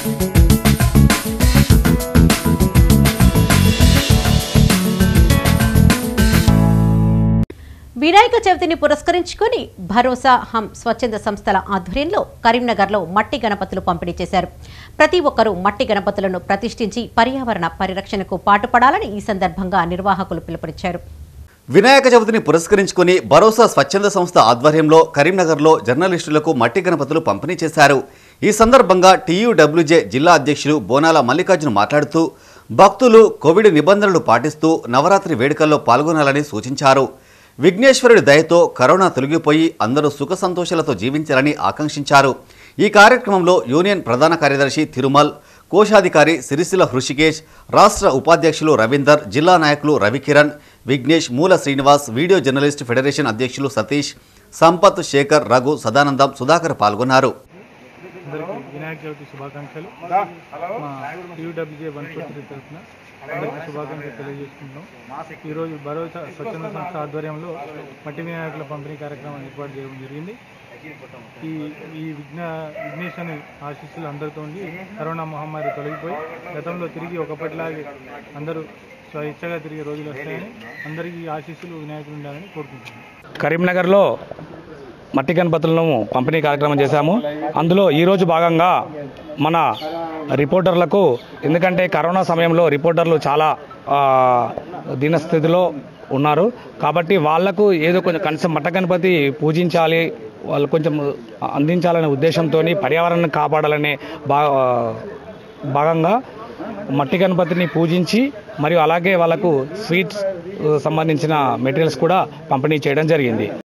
వినాయక చవితిని పురస్కరించుకొని భరోసా హం స్వచ్ఛంద సంస్థల ఆధ్వర్యంలో కరీంనగర్లో మట్టి గణపతులు పంపిణీ చేశారు ప్రతి ఒక్కరూ మట్టి గణపతులను ప్రతిష్ఠించి పర్యావరణ పరిరక్షణకు పాటుపడాలని ఈ సందర్భంగా నిర్వాహకులు పిలుపునిచ్చారు వినాయక చవితిని పురస్కరించుకుని భరోసా స్వచ్ఛంద సంస్థ ఆధ్వర్యంలో కరీంనగర్లో జర్నలిస్టులకు మట్టి గణపతులు పంపిణీ చేశారు ఈ సందర్భంగా టీయూడబ్ల్యూజే జిల్లా అధ్యక్షులు బోనాల మల్లికార్జున మాట్లాడుతూ భక్తులు కోవిడ్ నిబంధనలు పాటిస్తూ నవరాత్రి వేడుకల్లో పాల్గొనాలని సూచించారు విఘ్నేశ్వరుడి దయతో కరోనా తొలగిపోయి అందరూ సుఖ సంతోషాలతో జీవించాలని ఆకాంక్షించారు ఈ కార్యక్రమంలో యూనియన్ ప్రధాన కార్యదర్శి తిరుమల్ కోశాధికారి సిరిసిల హృషికేష్ రాష్ట్ర ఉపాధ్యక్షులు రవీందర్ జిల్లా నాయకులు రవికిరణ్ విఘ్నేష్ మూల శ్రీనివాస్ వీడియో జర్నలిస్ట్ ఫెడరేషన్ అధ్యక్షులు సతీష్ సంపత్ శేఖర్ రఘు సదానందం సుధాకర్ పాల్గొన్నారు అందరికీ వినాయక చవితి శుభాకాంక్షలు మా యూడబ్ల్యూజే వన్ ఫోర్ త్రీ తరఫున అందరికీ శుభాకాంక్షలు తెలియజేసుకుంటున్నాం ఈరోజు భరోసా స్వచ్ఛంద సంస్థ ఆధ్వర్యంలో మట్టి వినాయకుల పంపిణీ కార్యక్రమం ఏర్పాటు చేయడం జరిగింది ఈ ఈ విఘ్న విఘ్నేశ్వని ఆశీస్సులు అందరితో ఉండి కరోనా మహమ్మారి తొలగిపోయి గతంలో తిరిగి ఒకప్పటిలాగే అందరూ స్వేచ్ఛగా తిరిగే రోజులు వస్తాయని అందరికీ ఈ ఆశీస్సులు వినాయకులు ఉండాలని కోరుకుంటున్నాను కరీంనగర్లో మట్టి గణపతులను పంపిణీ కార్యక్రమం చేశాము అందులో ఈరోజు భాగంగా మన రిపోర్టర్లకు ఎందుకంటే కరోనా సమయంలో రిపోర్టర్లు చాలా ఆ, దీనస్థితిలో ఉన్నారు కాబట్టి వాళ్లకు ఏదో కొంచెం కనీసం మట్ట గణపతి పూజించాలి వాళ్ళు కొంచెం అందించాలనే ఉద్దేశంతో పర్యావరణాన్ని కాపాడాలనే బా భాగంగా మట్టి గణపతిని పూజించి మరియు అలాగే వాళ్ళకు స్వీట్స్ సంబంధించిన మెటీరియల్స్ కూడా పంపిణీ చేయడం జరిగింది